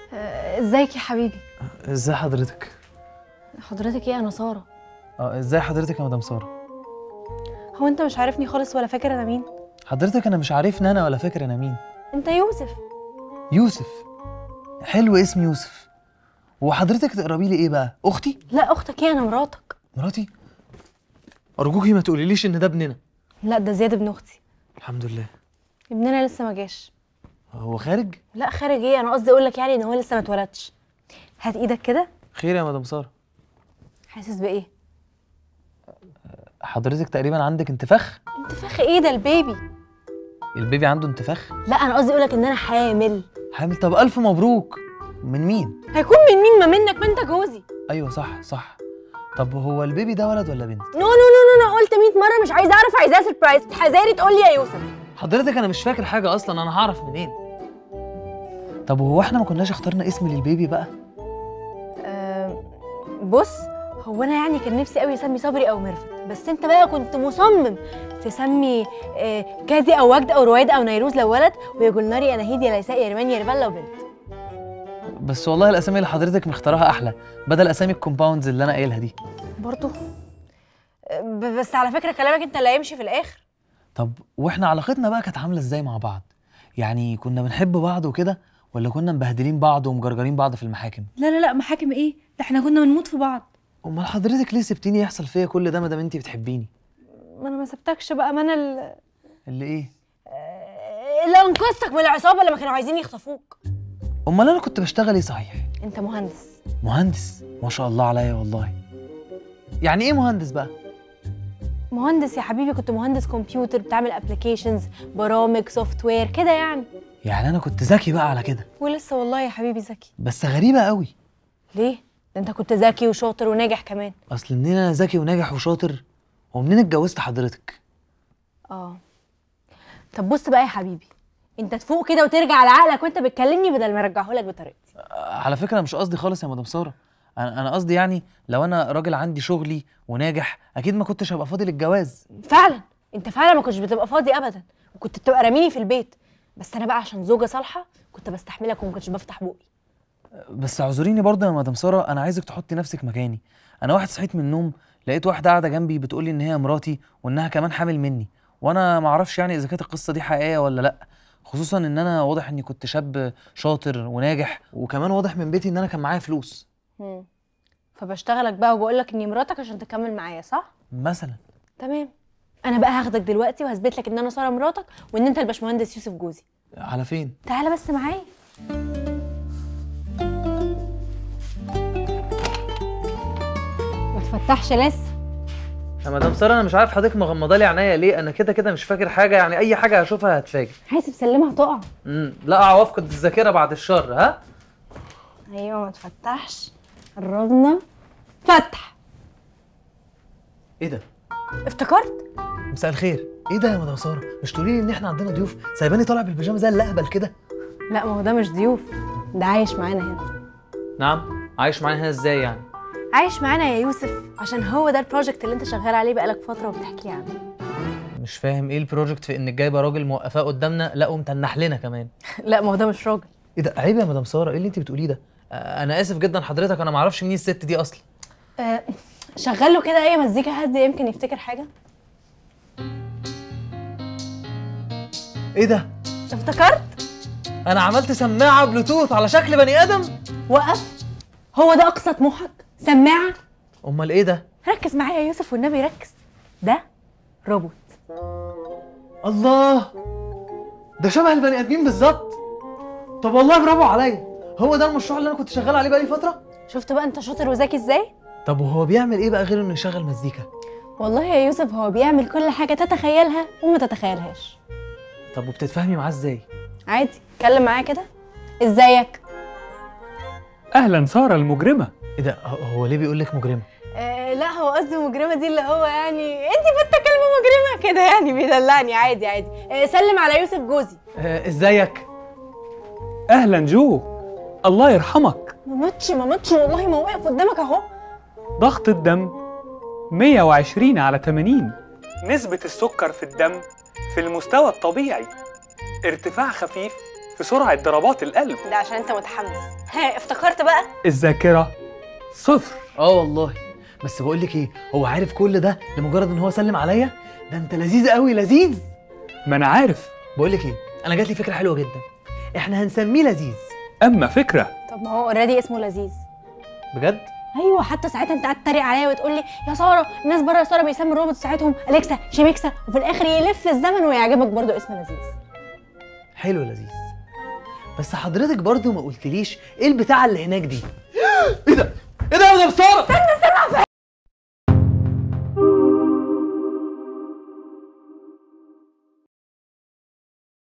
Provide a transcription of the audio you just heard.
آه، ازيك يا حبيبي ازاي حضرتك حضرتك ايه انا ساره اه ازاي حضرتك يا مدام ساره هو انت مش عارفني خالص ولا فاكر انا مين حضرتك انا مش عارفني انا ولا فاكر انا مين انت يوسف يوسف حلو اسم يوسف وحضرتك تقربي لي ايه بقى اختي لا اختك ايه انا مراتك مراتي ارجوكي ما تقوليليش ان ده ابننا لا ده زياد ابن اختي الحمد لله ابننا لسه ما جاش هو خارج لا خارج ايه انا قصدي اقول لك يعني ان هو لسه ما اتولدش هات ايدك كده خير يا مدام ساره حاسس بايه حضرتك تقريبا عندك انتفاخ انتفاخ ايه ده البيبي البيبي عنده انتفاخ لا انا قصدي اقول لك ان انا حامل حامل طب الف مبروك من مين هيكون من مين ما منك ما انت جوزي ايوه صح صح طب هو البيبي ده ولد ولا بنت نو نو نو نو انا قلت 100 مره مش عايزه اعرف عايزاه سربرايز حذاري تقول لي يا يوسف حضرتك انا مش فاكر حاجه اصلا انا هعرف منين طب وهو احنا ما كناش اخترنا اسم للبيبي بقى أه بص هو انا يعني كان نفسي قوي اسمي صبري او ميرفت بس انت بقى كنت مصمم تسمي آه، كادي او وجد او رويد او نيروز لو ولد ويا جولناري يا نهيد يا ليساء يا ريمان يا ريفال لو بنت بس والله الاسامي اللي حضرتك مختارها احلى بدل اسامي الكومباوندز اللي انا قايلها دي برضه آه، ب- بس على فكره كلامك انت اللي هيمشي في الاخر طب واحنا علاقتنا بقى كانت عامله ازاي مع بعض يعني كنا بنحب بعض وكده ولا كنا مبهدلين بعض ومجرجرين بعض في المحاكم لا لا لا محاكم ايه ده احنا كنا بنموت في بعض امال حضرتك ليه سبتيني يحصل فيا كل ده ما دام انت بتحبيني ما انا ما سبتكش بقى ما انا ال- اللي ايه آه، اللي انقذتك من العصابه لما كانوا عايزين يخطفوك امال انا كنت بشتغل ايه صحيح انت مهندس مهندس ما شاء الله عليا والله يعني ايه مهندس بقى مهندس يا حبيبي كنت مهندس كمبيوتر بتعمل ابلكيشنز برامج سوفت وير كده يعني يعني انا كنت ذكي بقى على كده ولسه والله يا حبيبي ذكي بس غريبه قوي ليه ده انت كنت ذكي وشاطر وناجح كمان اصل منين انا ذكي وناجح وشاطر ومنين اتجوزت حضرتك اه طب بص بقى يا حبيبي انت تفوق كده وترجع لعقلك وانت بتكلمني بدل ما ارجعه لك بطريقتي على فكره مش قصدي خالص يا مدام ساره انا انا قصدي يعني لو انا راجل عندي شغلي وناجح اكيد ما كنتش هبقى فاضي للجواز فعلا انت فعلا ما كنتش بتبقى فاضي ابدا وكنت بتبقى راميني في البيت بس انا بقى عشان زوجة صالحة كنت بستحملك وما كنتش بفتح بوقي بس اعذريني برضه يا مدام ساره انا عايزك تحطي نفسك مكاني انا واحد صحيت من النوم لقيت واحده قاعده جنبي بتقول لي ان هي مراتي وانها كمان حامل مني وانا ما اعرفش يعني اذا كانت القصه دي حقيقيه ولا لا خصوصا ان انا واضح اني كنت شاب شاطر وناجح وكمان واضح من بيتي ان انا كان معايا فلوس مم. فبشتغلك بقى وبقول لك اني مراتك عشان تكمل معايا صح مثلا تمام انا بقى هاخدك دلوقتي وهثبت لك ان انا ساره مراتك وان انت الباشمهندس يوسف جوزي على فين تعالى بس معايا ما تفتحش لسه يا مدام ساره انا مش عارف حضرتك مغمضه لي عينيا ليه انا كده كده مش فاكر حاجه يعني اي حاجه هشوفها هتفاجئ حاسب سلمها تقع امم لا اوافقد الذاكره بعد الشر ها ايوه ما تفتحش قربنا فتح ايه ده افتكرت مساء الخير ايه ده يا مدام ساره مش تقولي لي ان احنا عندنا ضيوف سايباني طالع بالبيجامه زي اللهبل كده لا ما هو ده مش ضيوف ده عايش معانا هنا نعم عايش معانا هنا ازاي يعني عايش معانا يا يوسف عشان هو ده البروجكت اللي انت شغال عليه بقالك فتره وبتحكي لي عنه مش فاهم ايه البروجكت في انك جايبه راجل موقفاه قدامنا لا ومتنح لنا كمان لا ما هو ده مش راجل ايه ده عيب يا مدام ساره ايه اللي انت بتقوليه ده آه، انا اسف جدا حضرتك انا ما اعرفش مين الست دي اصلا آه شغل له كده اي مزيكا هاديه يمكن يفتكر حاجه ايه ده افتكرت انا عملت سماعه بلوتوث على شكل بني ادم وقف هو ده اقصى طموحك سماعه امال ايه ده ركز معايا يا يوسف والنبي ركز ده روبوت الله ده شبه البني ادمين بالظبط طب والله برافو عليا هو ده المشروع اللي انا كنت شغال عليه بقالي فتره شفت بقى انت شاطر وذكي ازاي طب وهو بيعمل ايه بقى غير انه يشغل مزيكا والله يا يوسف هو بيعمل كل حاجه تتخيلها وما تتخيلهاش طب وبتتفاهمي معاه ازاي عادي اتكلم معايا كده ازيك اهلا ساره المجرمه ايه ده هو- هو ليه بيقول لك مجرمه آه لا هو قصده مجرمه دي اللي هو يعني انت فاتة كلمه مجرمه كده يعني بيدلعني عادي عادي آه سلم على يوسف جوزي آه ازيك اهلا جو الله يرحمك ما ماتش ما ماتش والله ما واقف قدامك اهو ضغط الدم 120 على 80 نسبة السكر في الدم في المستوى الطبيعي ارتفاع خفيف في سرعة ضربات القلب ده عشان انت متحمس ها افتكرت بقى الذاكرة صفر اه والله بس بقول لك ايه هو عارف كل ده لمجرد ان هو سلم عليا ده انت لذيذ قوي لذيذ ما أنا عارف بقول لك ايه انا جات لي فكره حلوه جدا احنا هنسميه لذيذ أما فكرة طب ما هو اوريدي اسمه لذيذ بجد ايوه حتى ساعتها انت قعدت تتريق عليا وتقول لي يا ساره الناس بره يا ساره بيسموا الروبوت ساعتهم اليكسا شيميكسا وفي الاخر يلف الزمن ويعجبك برضو اسم لذيذ حلو لذيذ بس حضرتك برضو ما قلتليش ايه البتاعه اللي هناك دي ايه ده ايه ده يا مدام ساره